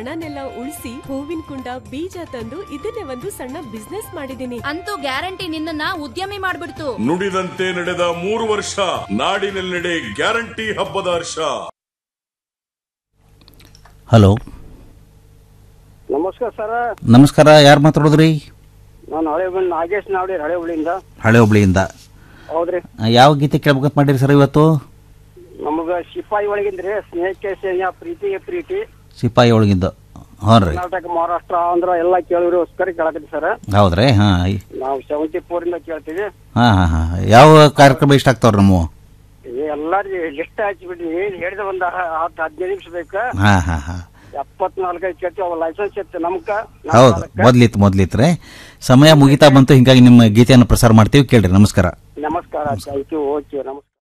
ಹಣನೆಲ್ಲ ಉಳಿಸಿ ಹೂವಿನ ಕುಂಡ ಬೀಜ ತಂದು ಇದನ್ನೇ ಒಂದು ಸಣ್ಣ ಬಿಸ್ನೆಸ್ ಮಾಡಿದೀನಿ ಅಂತೂ ಗ್ಯಾರಂಟಿ ನಿನ್ನನ್ನ ಉದ್ಯಮಿ ಮಾಡ್ಬಿಡ್ತು ನುಡಿದಂತೆ ನಡೆದ ಮೂರು ವರ್ಷ ನಾಡಿನೆಲ್ಲೆಡೆ ಗ್ಯಾರಂಟಿ ಹಬ್ಬದ ಹರ್ಷ ಹಲೋ ನಮಸ್ಕಾರ ಸರ್ ನಮಸ್ಕಾರ ಯಾರು ಮಾತಾಡೋದ್ರಿ ನಾನು ಹಳೆ ಬಂದು ನಾಗೇಶ್ ನಾವ್ಡಿ ಹಳೆ ಹುಳಿಯಿಂದ ಹಳೆ ಹುಬ್ಳಿಯಿಂದ ಹೌದ್ರಿ ಆ, ಯಾವ ಗೀತೆ ಕೇಳ್ಬೇಕಂತ ಮಾಡಿರಿ ಸರ್ ಇವತ್ತು ನಮಗ ಸಿಪಾಯಿ ಒಳಗಿಂದ್ರಿ ಸ್ನೇಹಕ್ಕೆ ಸ್ನೇಹ ಪ್ರೀತಿಗೆ ಪ್ರೀತಿ ಸಿಪಾಯಿ ಒಳಗಿಂದ ಹ್ಞೂ ರೀ ಕರ್ನಾಟಕ ಮಹಾರಾಷ್ಟ್ರ ಆಂಧ್ರ ಎಲ್ಲ ಕೇಳಿರೋಸ್ಕರ ಕೇಳಕತ್ತಿ ಸರ್ ಹೌದ್ರಿ ಹಾಂ ನಾವು ಸೆವೆಂಟಿ ಫೋರ್ ಇಂದ ಕೇಳ್ತೀವಿ ಹಾಂ ಹಾಂ ಹಾಂ ಯಾವ ಕಾರ್ಯಕ್ರಮ ಇಷ್ಟ ಆಗ್ತಾವ್ರಿ ನಮ್ಮ ಎಲ್ಲಾರ್ಗಿ ಲಿಸ್ಟ್ ಹಚ್ಬಿಟ್ಟು ಏನ್ ಹೇಳಿದ ಒಂದ್ ಹತ್ತು ಹದಿನೈದು ನಿಮಿಷ ಬೇಕ ಹಾಂ ಹಾಂ ಹಾಂ ಎಪ್ಪತ್ನಾಲ್ಕೈದು ಕೇಳ್ತೀವಿ ಅವ ಲೈಸೆನ್ಸ್ ಇತ್ತು ನಮ್ಕ ನಮ್ಮ ಹೌದು ಕಾಲಕ್ಕ. ಮೊದ್ಲಿತ್ತು ಮೊದ್ಲಿತ್ತು ರೀ ಸಮಯ ಮುಗಿತಾ ಬಂತು ಹಿಂಗಾಗಿ ನಿಮ್ಮ ಗೀತೆಯನ್ನು ಪ್ರಸಾರ ಮಾಡ್ತೀವಿ ಕೇಳ್ರಿ ನಮಸ್ಕಾರ ನಮಸ್ಕಾರ ಥ್ಯಾಂಕ್ ಯು ಓಕೆ ನಮಸ್ಕಾರ